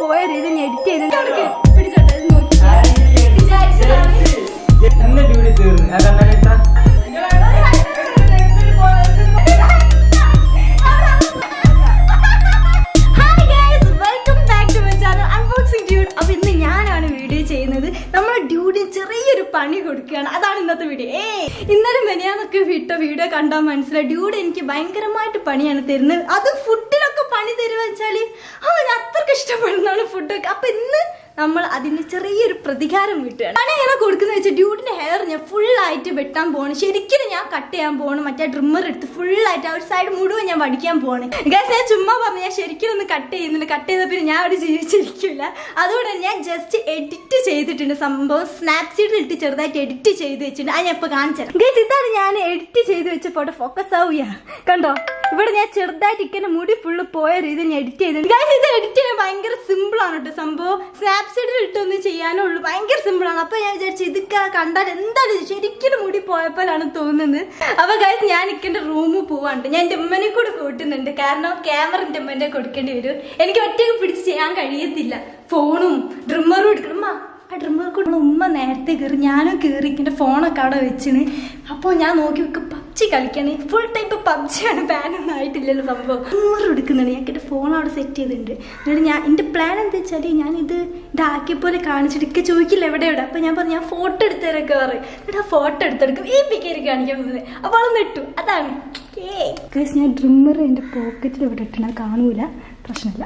പോയ രീതി ഞാൻ എഡിറ്റ് ചെയ്ത് പിടിച്ചോട്ടെ ഇത് നോക്കി എന്ന് ഡ്യൂട്ടി തീർന്നു അതെന്താ കേട്ടാ hi guys welcome back to my channel unboxing dude അപ്പൊ ഇന്ന് ഞാനാണ് വീഡിയോ ചെയ്യുന്നത് നമ്മൾ ഡ്യൂഡിന് ചെറിയൊരു പണി കൊടുക്കുകയാണ് അതാണ് ഇന്നത്തെ വീഡിയോ ഏ ഇന്നലെ മെനിയാന്നൊക്കെ വിട്ട വീഡിയോ കണ്ടാൽ മനസ്സിലായി ഡ്യൂഡ് എനിക്ക് ഭയങ്കരമായിട്ട് പണിയാണ് തരുന്നത് അത് ഫുഡിലൊക്കെ പണി തരുക വെച്ചാല് അവൻ അത്രക്ക് ഇഷ്ടപ്പെടുന്നതാണ് ഫുഡൊക്കെ അപ്പൊ ഇന്ന് നമ്മൾ അതിന് ചെറിയൊരു പ്രതികാരം വീട്ടുകയാണ് പണി എങ്ങനെ കൊടുക്കുന്ന വെച്ചാൽ ഡ്യൂഡിന്റെ ഹെയർ ഞാൻ full ആയിട്ട് വെട്ടാൻ പോകണം ശരിക്കും ഞാൻ കട്ട് ചെയ്യാൻ പോകണം മറ്റേ ഡ്രിമ്മർ എടുത്ത് full ആയിട്ട് ആ ഒരു സൈഡ് മുഴുവൻ ഞാൻ വടിക്കാൻ പോകണം ഗൈസ് ഞാൻ ചുമ്മാ പറഞ്ഞു ഞാൻ ശരിക്കും ഒന്ന് കട്ട് ചെയ്യുന്നുണ്ട് കട്ട് ചെയ്ത പിന്നെ ഞാൻ അവിടെ ജീവിച്ചിരിക്കില്ല അതുകൊണ്ട് ഞാൻ ജസ്റ്റ് എഡിറ്റ് ചെയ്തിട്ടുണ്ട് സംഭവം സ്നാപ്സീഡിൽ ഇട്ട് ചെറുതായിട്ട് എഡിറ്റ് ചെയ്ത് വെച്ചിട്ടുണ്ട് അത് ഞാൻ ഇപ്പൊ കാണിച്ചു ഗൈസ് ഇതാണ് ഞാൻ എഡിറ്റ് ചെയ്ത് വെച്ച ഫോട്ടോ ഫോക്കസ് ആവുക കണ്ടോ ഇവിടെ ഞാൻ ചെറുതായിട്ട് ഇങ്ങനെ മുടി ഫുള്ള് പോയ രീതി ഞാൻ എഡിറ്റ് ചെയ്തിട്ടുണ്ട് ഗൈസ് ഇത് എഡിറ്റ് ചെയ്യാൻ ഭയങ്കര സിമ്പിൾ ആണ് കേട്ടോ സംഭവം സ്നാപ്സീഡിൽ ഇട്ടൊന്നും ചെയ്യാനേ ഉള്ളൂ ഭയങ്കര സിമ്പിൾ ആണ് അപ്പൊ ഞാൻ വിചാരിച്ചു ഇതൊക്കെ കണ്ടാൽ എന്തായാലും ശരിക്കും മുടി പോയപ്പോഴാണ് തോന്നുന്നത് അപ്പൊ ഗൈസ് ഞാൻ ഇക്കന്റെ റൂമിൽ പോവാണ്ട് ഞാൻ എന്റെ ഉമ്മനെ കൂടെ കൂട്ടുന്നുണ്ട് കാരണം ക്യാമറ എന്റെ ഉമ്മന്റെ കൊടുക്കേണ്ടി വരും എനിക്ക് ഒറ്റയ്ക്ക് പിടിച്ച് ചെയ്യാൻ കഴിയത്തില്ല ഫോണും ഡ്രിമ്മറും എടുക്കണം ഉമ്മ, ആ ഡ്രിമ്മർ കൂടെ ഉമ്മ നേരത്തെ കയറി ഞാനും കയറി എന്റെ ഫോണൊക്കെ അവിടെ വെച്ചിന് അപ്പോൾ ഞാൻ നോക്കി വെക്ക് പബ്ജി കളിക്കണേ ഫുൾ ടൈം ഇപ്പൊ പബ്ജിയാണ് ബാനൊന്നും ആയിട്ടില്ലല്ലോ സംഭവം ഡ്രിമ്മർ എടുക്കുന്നുണ്ട് ഞാൻ എന്റെ ഫോൺ അവിടെ സെറ്റ് ചെയ്തിട്ടുണ്ട് എന്നിട്ട് ഞാൻ എന്റെ പ്ലാൻ എന്താ വെച്ചാൽ ഞാൻ ഇത് ഇതാക്കിയ പോലെ കാണിച്ചിട്ട് ഇക്ക ചോദിക്കില്ല എവിടെ എവിടെ അപ്പൊ ഞാൻ പറഞ്ഞു ഞാൻ ഫോട്ടോ എടുത്തരൊക്കെ പറയും എന്നിട്ട് ആ ഫോട്ടോ എടുത്തെടുക്കും ഈ പിക്കേരി കാണിക്കാൻ പോകുന്നത് അപ്പോൾ അത് നെട്ടു അതാണ് ഗൈസ് ഞാൻ ഡ്രിമ്മർ എൻ്റെ പോക്കറ്റിൽ ഇവിടെ ഇട്ടണ കാണൂല പ്രശ്നമില്ല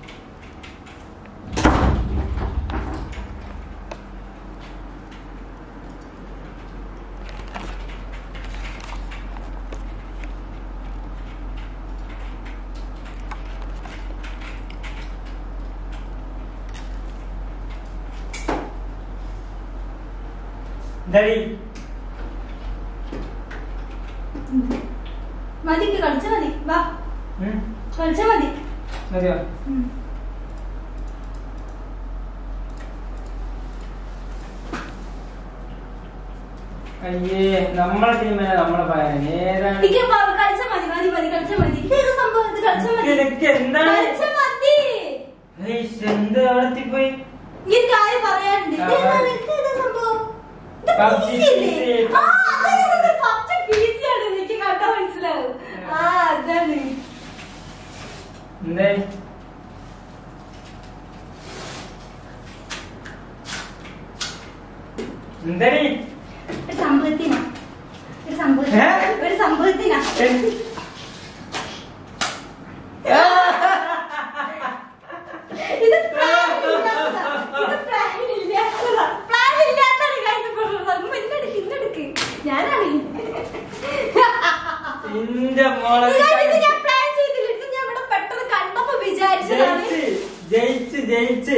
ഡാഡി മതി കളിച്ചാൽ മതി വാ ഉം, കളിച്ചാൽ മതി മതിയോ അയ്യേ നമ്മളെ ടീമിനെ നമ്മളെ പറയാൻ ഏതാണ് ഇക്ക് വാ, കളിച്ചാൽ മതി മതി മതി കളിച്ചാൽ മതി ഇത് സംഭവം ഇത് കളിച്ചാൽ മതി നിനക്ക് എന്താണ് കളിച്ചാൽ മതി ഹേയ്സ്, എന്ത് അവിടെ പോയി ഈ ഒരു കാര്യം പറയാനുണ്ട് ആ, ഇതെന്താണ്? പറ. ഇത് ഏതാ സംഭവം? ഇത് PUBG PC അല്ലേ? PC. ആ, അതാണ് ഇത് പച്ച PC ആണ്. എനിക്ക് കണ്ടാ മനസ്സിലാവും. ആ, അതാണ്. എന്തേ എന്തടി ഒരു സംഭവത്തിനാ. ഒരു സംഭവത്തിനാ. ഏ? ഒരു സംഭവത്തിനാ. ഇത് plan ഇല്ലാത്തതാ. ഇത് plan ഇല്ലാത്തതാ. Plan ഇല്ലാത്തതാണ് guys ഇപ്പൊ ഉള്ളത്. ഉമ്മ ഇന്നെടുക്ക്, ഇന്നെടുക്ക്. ഞാനാണ് ഇന്റെ മോളെ ഇത് ഇത് ഞാൻ പ്ലാൻ ചെയ്തില്ല ഇത് ഞാൻ ഇവിടെ പെട്ടെന്ന് കണ്ടപ്പോ വിചാരിച്ചതാണ് ജയിച്ച് ജയിച്ച് ജയിച്ച്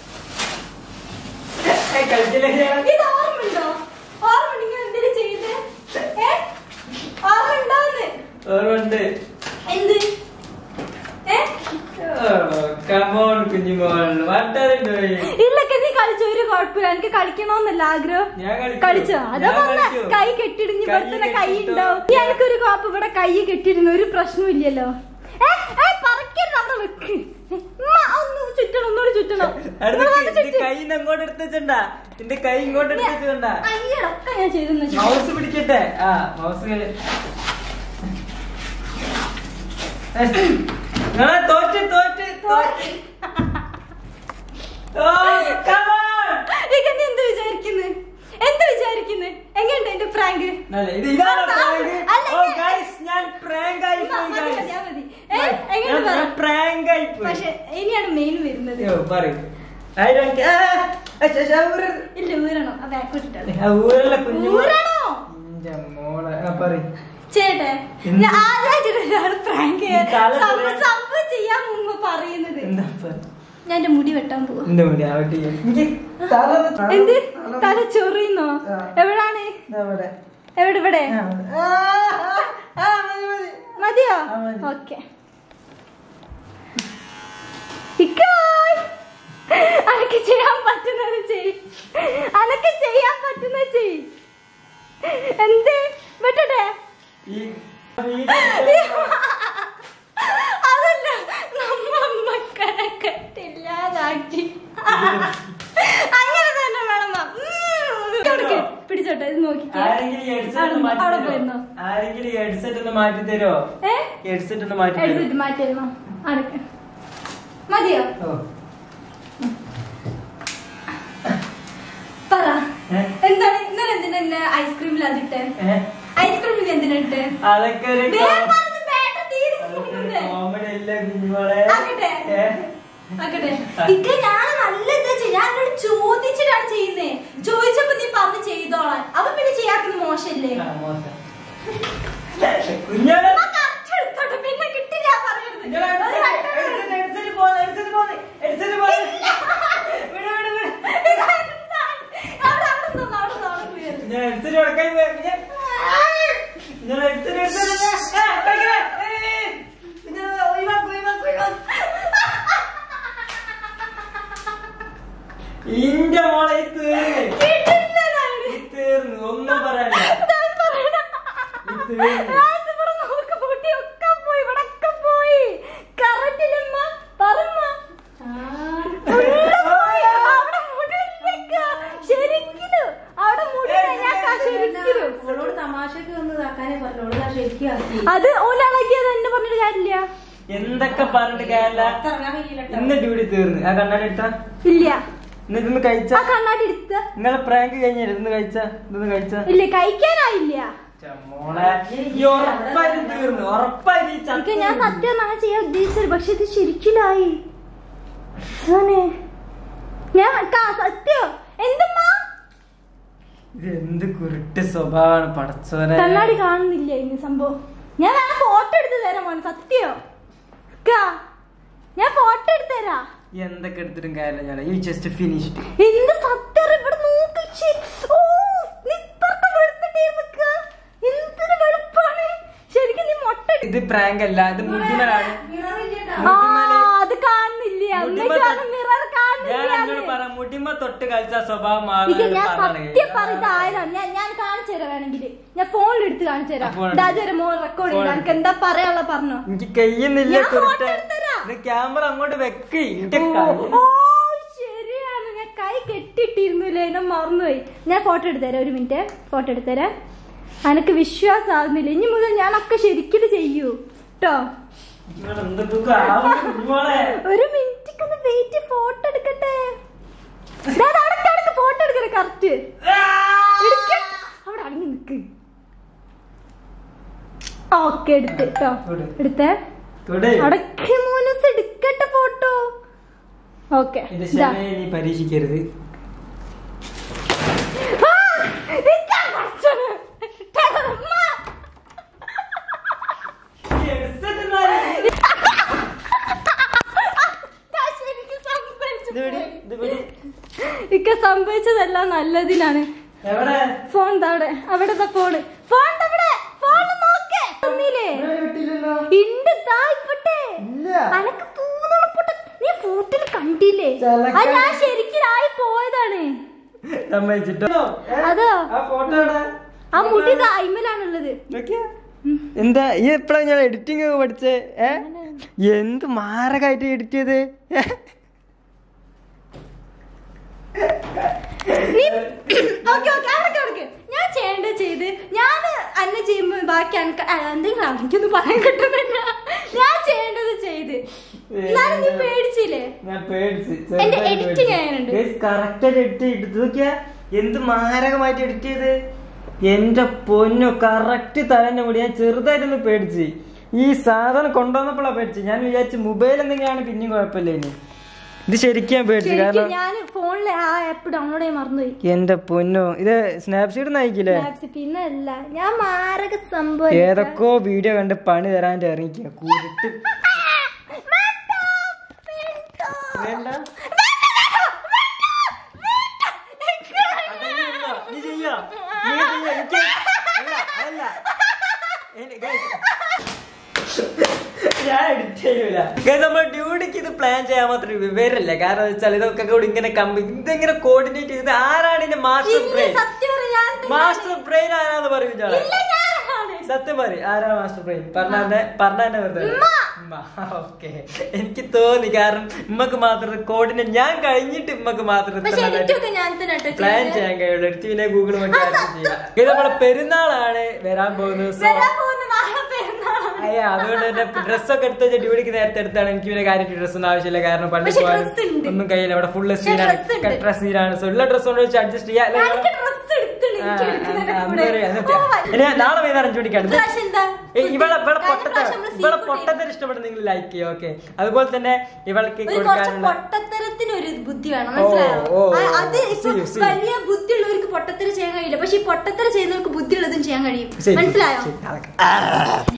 ഏ, കളിച്ചില്ലേ ഞാൻ? ഇത് ഓർമ്മയുണ്ടോ ഓർമ്മ നിങ്ങൾ എന്തിനു ചെയ്ത് ഏ ഓർമ്മയുണ്ടോന്ന് ഓർമ്മയുണ്ട് എന്ത് ഏ കമോൺ കുഞ്ഞുമോൾ വാട്ടാറി ഇല്ലൊക്കെ നീ കളിച്ച ഒരു കുഴപ്പമില്ല എനിക്ക് കളിക്കണോന്നല്ല ആഗ്രഹം ഞാൻ കളിക്കും. കളിച്ചോ അതാ ഞാൻ പറഞ്ഞ കളിക്കും. കൈ കെട്ടിടുഞ്ഞ് കൈ ഇവിടെ തന്നെ കൈ കെട്ടിട്ടോ. ഉണ്ടാവും ഞങ്ങൾക്കൊരു കോപ്പ് ഇവിടെ കൈ കെട്ടിടുന്ന ഒരു പ്രശ്നമില്ലല്ലോ ഏ, ഏ, പറിക്കരുത് അവിടെ വെക്ക് ഉമ്മ, ഒന്ന് ചുറ്റണം ഒന്നുകൂടി ചുറ്റണം ഇവിടെ വന്ന് എന്റെ ചുറ്റ്. കൈ അങ്ങോട്ട് എടുത്തുണ്ടാ എന്റെ കൈ ഇങ്ങോട്ട് എടുത്തുണ്ടാ അയ്യടക്കം ഞാൻ ചെയ്തെന്ന് വെച്ചു. മൗസ് പിടിക്കട്ടെ ആ മൗസ് നിങ്ങളെ തോറ്റ് തോറ്റ് തോറ്റ് ഓ, come on. ഇതൊക്കെ നീ എന്ത് വിചാരിക്കുന്നു എന്ത് വിചാരിക്കുന്നു എങ്ങനെയുണ്ട് എന്റെ പ്രാങ്ക് നല്ല, ഇത് ഇതാണോ prank? അല്ല, ഓ, ഞാൻ- guys, ഞാൻ prank ആയി പോയി, മതി, guys. മതി, ആ മതി. ഏ, എങ്ങനെ പറ? ഞാൻ prank ആയി പോയി. പക്ഷെ ഇനിയാണ് മെയിൻ വരുന്നത് യോ, പറയ്. I don't care. ആ, ആ, ശ്ശെ, ശ്ശെ, ഊരരുത്. ഇല്ല ഊരണം ആ ബാക്ക് ഇട്ടാണ് ആ, ഊരല്ല കുഞ്ഞു ഊരണോ ഇന്റെ മോളെ ആ, പറയ്. ചേട്ടെ എന്ത്? ഞാൻ ആദ്യമായിട്ടാണ് പ്രാങ്ക് ഈ തല തൊട്ട് സംഭവം ചെയ്യാൻ മുമ്പ് പറയുന്നത് എന്താ പറ- ഞാൻ എന്റെ മുടി വെട്ടാൻ പോവാ എന്റെ മുടി ആവട്ടെ എനിക്ക് തല ഒന്ന് എന്ത് തല- തല ചൊറിയുന്നോ ആ. എവിടാണ് ഇതാ ഇവിടെ. എവിടെ ഇവിടെ ആ, ആ, ആ, ആ, മതി, മതി. മതിയോ ആ, മതി. ഓക്കെ ഇക്കായ്. അനക്ക് ചെയ്യാൻ പറ്റുന്നത് ചെയ് അനക്ക് ചെയ്യാൻ പറ്റുന്നത് ചെയ് എന്ത് വെട്ടട്ടെ ഈ വീഡിയോ അതല്ല നമ്മ മക്കളെ കെട്ടില്ലാതാ ആക്കി അങ്ങനെ തന്നെ വേണം മാം. ഉം. കൊടുക്ക്. പിടിച്ചോട്ടെ ഇത് നോക്കിക്കേ ആരെങ്കിലും headset ഒന്ന് മാറ്റി അവിടെ തരുമോ? പോയിരുന്നോ ആരെങ്കിലും ഹെഡ്സെറ്റ് ഒന്ന് മാറ്റി തരുമോ ഏ ഹെഡ്സെറ്റ് ഒന്ന് മാറ്റി തരുമോ എടുത്തിട്ട് മാറ്റിയിരുന്നോ അടക്ക് മതിയോ ഓ. പറ ഏ? എന്താണ് ഇന്നലെ എന്തിനാ എന്നെ ഐസ്ക്രീമിൽ അതിട്ടെ ഏ? ഐസ്ക്രീമിൽ എന്തിനാ ഇട്ടെ അതൊക്കെ ഒരു വേഗം പറഞ്ഞ് വേണ്ട തീരെ അതൊക്കെ ഒരു പോകുന്നത്. comedy അല്ലേ കുഞ്ഞുമോളെ? ആക്കട്ടെ. ഏ? ആക്കട്ടെ ഇക്ക ഞാൻ നല്ല ഇതാ ചെയ്യ- ഞാൻ എന്നോട് ചോദിച്ചിട്ടാണ് ചെയ്യുന്നേ ചോദിച്ചപ്പോ നീ പറഞ്ഞ് ചെയ്തോളാൻ അപ്പൊ പിന്നെ ചെയ്യാക്കുന്നത് മോശല്ലേ ആ, മോശം. കുഞ്ഞോളെ, ആ correct എടുത്തോട്ടെ, പിന്നെ കിട്ടില്ല പറയരുത്. കുഞ്ഞോളെ, ഒരു വട്ടം headset, headset പോന്ന്, headset പോന്ന്, headset പോന്ന്. വിട്, വിട്, വിട്. ഇതെന്താ? അവിടെ അവിടെ നിന്നോ, അവിടെ നിന്നോ, അവിടെ പോയി. കുഞ്ഞോളെ, headset കൊടുക്കാൻ പോയി, കുഞ്ഞെ. കുഞ്ഞോളെ, headset, headset, headset. ഏ, കളിക്കണേ. ഏ, കുഞ്ഞോളെ, ഒഴിവാക്ക്, ഒഴിവാക്ക്, ഒഴിവാക്ക്. ഇന്റെ മോളെ ഈ തീർന്ന് കിട്ടില്ലതാണ്. ഈ തീർന്ന് ഒന്നും പറയാനില്ല ഞാൻ പറയണ. ഈ തീർന്ന് രാത്രി ഇവിടെ നോക്ക് പൂട്ടി ഒക്കെ പോയി, ഇവിടൊക്കെ പോയി. Correct ഇല്ലമ്മ? പറമ്മ. ഫുള്ള് പോയി. അവിടെ മുടിയില്ലേക്ക. ശരിക്കിലും. അവിടെ മുടിയില്ല. ഞാൻ ക- ശരിക്കിലും. ഓളോട് തമാശക്ക് ഒന്ന് ഇതാക്കാനേ പറഞ്ഞു ഓള് ഞാൻ ശരിക്കും ആക്കി അത് ഓലാളകിയത് എന്നെ പറഞ്ഞിട്ട് കാര്യമില്ല എന്തൊക്കെ പറഞ്ഞിട്ട് കാര്യമില്ല പുറത്തിറങ്ങാൻ കഴിയില്ലട്ടോ ഇന്ന് ഡ്യൂട്ടി തീർന്ന് ആ കണ്ണാടി എടുത്ത ഇല്ല എന്നിട്ട് ഇന്ന് കഴിച്ച ആ കണ്ണാടി എടുത്ത നിങ്ങളെ പ്രാങ്ക് കഴിഞ്ഞില്ല ഇന്ന് കഴിച്ച ഇന്ന് കഴിച്ച ഇല്ല കഴിക്കാനായില്ല മോളെ ഈ ഉറപ്പായിട്ട് തീർന്നു ഉറപ്പായിട്ട് ഈ എനിക്ക് ചത്ത ഞാൻ സത്യം അങ്ങനെ ചെയ്യാൻ ഉദ്ദേശിച്ചത് പക്ഷെ ഇത് ശരിക്കിലായി സോനെ ഞാൻ ക- സത്യം എന്തുമ്മാ ഇത് എന്ത് കുരുട്ട് സ്വഭാവമാണ് പടച്ചോനെ കണ്ണാടി കാണുന്നില്ല ഇനി സംഭവം ഞാൻ വേണം ഫോട്ടോ എടുത്ത് തരാം മോനെ സത്യം ക്കാ, ഞാൻ ഫോട്ടോ എടുത്ത് തരാം എന്തൊക്കെ എടുത്തിട്ടും കാര്യമില്ല ഞാൻ ഈ ജസ്റ്റ് ഫിനിഷ്ഡ് എന്ത് സത്യം ഇവിടെ നോക്ക് ശ്ശി. ഓ, നീ ഇത്രക്ക് വെളുത്തിട്ടേ നിക്കാ. എന്തൊരു വെളുപ്പാണ് ശരിക്കും നീ മൊട്ട എടു- ഇത് പ്രാങ്ക് അല്ല ഇത് മുടിമലാണ് ആ അത് കാണുന്നില്ല മുടിമ അമ്മയ്ക്കാണ് തൊട്ട്- മിറർ ഞാൻ എന്നോട് കാണുന്നില്ല പറ മുടിമ തൊട്ട് കളിച്ച സ്വഭാവം ഇത് ഞാൻ മാറാൻ സത്യം പറഞ്ഞ ആയതാണ് ഞാൻ ഞാൻ കാണിച്ചു തരാം വേണമെങ്കിൽ ഞാൻ ഫോണിൽ എടുത്ത് കാണിച്ചു തരാം ഫോണിൽ ഇതാദ്യം മോൻ റെക്കോർഡ് ചെയ്ത് ഫോണിൽ. എനിക്ക് എന്താ പറയാനുള്ള പറഞ്ഞോ എനിക്ക് കഴിയുന്നില്ല ഞാൻ കുരുട്ടെ ഫോട്ടോ എടുത്തരാം. ഇത് ക്യാമറ അങ്ങോട്ട് വെക്ക് എന്റെ ഓ, കയ്യിൽ ഓ ശരിയാണ് ഞാൻ കൈ കെട്ടിട്ടിരുന്നില്ലേ ഞാൻ മറന്നുപോയി ഞാൻ ഫോട്ടോ എടുത്തുതരാം ഒരു മിനിറ്റ് ഫോട്ടോ എടുത്തുതരാം എനക്ക് വിശ്വാസമാകുന്നില്ല ഇനി മുതൽ ഞാനൊക്കെ ശരിക്കും ചെയ്യൂ കേട്ടോ ഇവിടെ എന്തൊക്കെ ആവുന്നു കുഞ്ഞുമോളെ ഒരു മിനിറ്റ് ഒന്ന് വെയിറ്റ് ഫോട്ടോ എടുക്കട്ടെ ഫോട്ടോ എടുക്കട്ടെ കറക്റ്റ് അവിടെ അടങ്ങി നിക്ക് ഓക്കെ എടുത്ത് കേട്ടോ കൊടു. എടുത്തേ തൊടേ അടക്കി മോനസ് എടുക്കട്ടെ ഫോട്ടോ ഓക്കെ എന്റെ ക്ഷമയെ നീ പരീക്ഷിക്കരുത് ഇത് പിടി, ഇത് പിടി. ഇക്ക സംഭവിച്ചതെല്ലാം നല്ലതിനാണ് എവിടെ ഫോൺ താടെ അവിടെ ഫോണ് ഫോൺ അവിടെ ഫോൺ നോക്കേ തന്നില്ലേ ഇവിടെ കിട്ടിയില്ലല്ലോ ഇണ്ട് താ ഇപ്പട്ടെ ഇല്ല അനക്ക് തൂന്നണപ്പൊട്ടെ നീ ഫോട്ടിൽ കണ്ടില്ലേ ചലക്ക. ആ ഞാൻ ശരിക്കും പോയതാണ് സമ്മതിച്ചിട്ടോ ഏ? അതോ? ആ ഫോട്ടോ എവിടെ ആ മുടി ഇത് അയിമലാണുള്ളത് നോക്കിയാ? എന്താ ഈ എപ്പോഴാ ഞാൻ എഡിറ്റിംഗ് ഒക്കെ പഠിച്ചേ ഏ എന്ത് മാരകായിട്ട് എഡിറ്റ് ചെയ്ത് ഏ? നീ ഓക്കെ ഓക്കെ അവിടെ കൊടുക്ക് ഞാൻ ചെയ്യേണ്ടത് ചെയ്ത് ഞാൻ അന്നെ ചെയ്യുമ്പോ ബാക്കി അനക്ക് ആ, എന്തെങ്കിലും എനിക്കൊന്നും പറയാൻ കിട്ടുന്നില്ല ഞാൻ ചെയ്യേണ്ടത് ചെയ്ത് എന്നാലും നീ പേടിച്ചില്ലേ ഞാൻ പേടിച്ച് എന്റെ editing എങ്ങനെയുണ്ട്? കറക്റ്റ് ആയിട്ട് എഡിറ്റ് ചെയ്ത് നോക്കിയാ എന്ത് മാരകമായിട്ട് എഡിറ്റ് ചെയ്ത് എന്റെ പൊന്നു കറക്റ്റ് തലന്റെ മുടി ഞാൻ ചെറുതായിട്ടൊന്ന് പേടിച്ച് ഈ സാധനം കൊണ്ടുവന്നപ്പോഴാ പേടിച്ച് ഞാൻ വിചാരിച്ചു മൊബൈൽ എന്തെങ്കിലാണ് പിന്നെയും കുഴപ്പമില്ല ഇനി ഇത് ശരിക്കും ഞാൻ പേടിച്ചു ശരിക്കും കാരണം ഞാൻ ഫോണിൽ ആ ആപ്പ് ഡൗൺലോഡ് ചെയ്യാൻ മറന്നുപോയി എന്റെ പൊന്നു ഇത് സ്നാപ്ഷീറ്റ് നയിക്കില്ലേ Snaps പിന്നെ അല്ല ഞാൻ മാരക സംഭവം ഏതൊക്കെയോ വീഡിയോ കണ്ട് പണി തരാൻ ഇറങ്ങിക്കുക കൂരിട്ട് വേണ്ട അതന്നെ ഉള്ളോ? നീ ചെയ്യോ? നീ ചെയ്യോ? എനിക്ക് അല്ല, അതല്ല. എന്നെ- guys. ഞാൻ എഡിറ്റ് ചെയ്യൂല Guys, നമ്മൾ ഡ്യൂട്ടിക്ക് ഇത് പ്ലാൻ ചെയ്യാൻ മാത്രം വിവരല്ല കാരണം വെച്ചാൽ ഇതൊക്കെ കൂടി ഇങ്ങനെ കമ്പി ഇതെങ്ങനെ കോർഡിനേറ്റ് ചെയ്ത് ആരാണ് ഇതിന്റെ മാസ്റ്റർ ബ്രെയിൻ സത്യം പറയാൻ മാസ്റ്റർ ബ്രെയിൻ ആരാന്ന് പറയും ഞാൻ ഇല്ല ഞാനാണ് സത്യം പറയും ആരാ മാസ്റ്റർ ബ്രെയിൻ പറഞ്ഞ പറഞ്ഞ വെറുതെ ഉമ്മ. ഉം. ഓക്കെ എനിക്ക് തോന്നി കാരണം ഉമ്മക്ക് മാത്രം കോഡിനെ ഞാൻ കഴിഞ്ഞിട്ട് ഉമ്മക്ക് മാത്രം പക്ഷെ എഡിറ്റൊക്കെ ഞാൻ തന്നെ കേട്ടോ പ്ലാൻ ചെയ്തത്. ചെയ്യാൻ കഴിയുള്ളൂ എടുത്ത് പിന്നെ ഗൂഗിൾ നോക്കി ചെയ്യാം ഇത് നമ്മളെ പെരുന്നാളാണ് വരാൻ പോകുന്നത് സോ വരാൻ പോകുന്ന നാളെ പെരുന്നാളാണ്. അയ്യ അതുകൊണ്ട് തന്നെ ഡ്രസ്സൊക്കെ എടുത്ത് വെച്ചാൽ ഡ്യൂട്ടിക്ക് നേരത്തെ എടുത്താണ് എനിക്ക് പിന്നെ കാര്യമായിട്ട് ഡ്രസ് ഒന്നും ആവശ്യമില്ല കാരണം പള്ളി പക്ഷെ പോകാൻ dress ഉണ്ട്. ഒന്നും കയ്യില്ല അവിടെ ഫുള്ള് പക്ഷെ സീനാണ് dress ഉണ്ട്. കെട്ട സീനാണ് സോ ഉള്ള ഡ്രസ് കൊണ്ട് വെച്ച് അഡ്ജസ്റ്റ് ചെയ്യാം അല്ലേ ഞാനൊക്കെ dress എടുത്തില്ല, ആ, എനിക്ക് ആ, എടുക്കുന്നതിന്റെ ആ, കൂടെ. അന്നേരം എന്നിട്ട് ഓ, വല്ല- ഇനി നാളെ വൈകുന്നേരം ചൂടിക്കാണ് ഇപ്രാവശ്യം എന്താ? ഏയ് ഇവളെ ഇവളെ കഴിഞ്ഞ പൊട്ടത്തര പ്രാവശ്യം നമ്മള് ഇവളെ seafood പൊട്ടത്തര ഇഷ്ടപ്പെടുന്ന നിങ്ങൾ ലൈക്ക് ചെയ്യുക ഓക്കെ അതുപോലെ തന്നെ ഇവൾക്ക് ഒരു കുറച്ച് കൊടുക്കാനുള്ള പൊട്ടത്തരത്തിന് ഒരു ബുദ്ധി വേണം ഓ, മനസ്സിലായോ ഓ, ആ, ഓ, അത് ഇപ്പൊ see you, see you. വലിയ ബുദ്ധിയുള്ളവർക്ക് പൊട്ടത്തരം ചെയ്യാൻ കഴിയില്ല പക്ഷെ ഈ പൊട്ടത്തരം ചെയ്യുന്നവർക്ക് ബുദ്ധിയുള്ളതും ചെയ്യാൻ കഴിയും ശരി, മനസ്സിലായോ ശരി, അതൊക്കെ.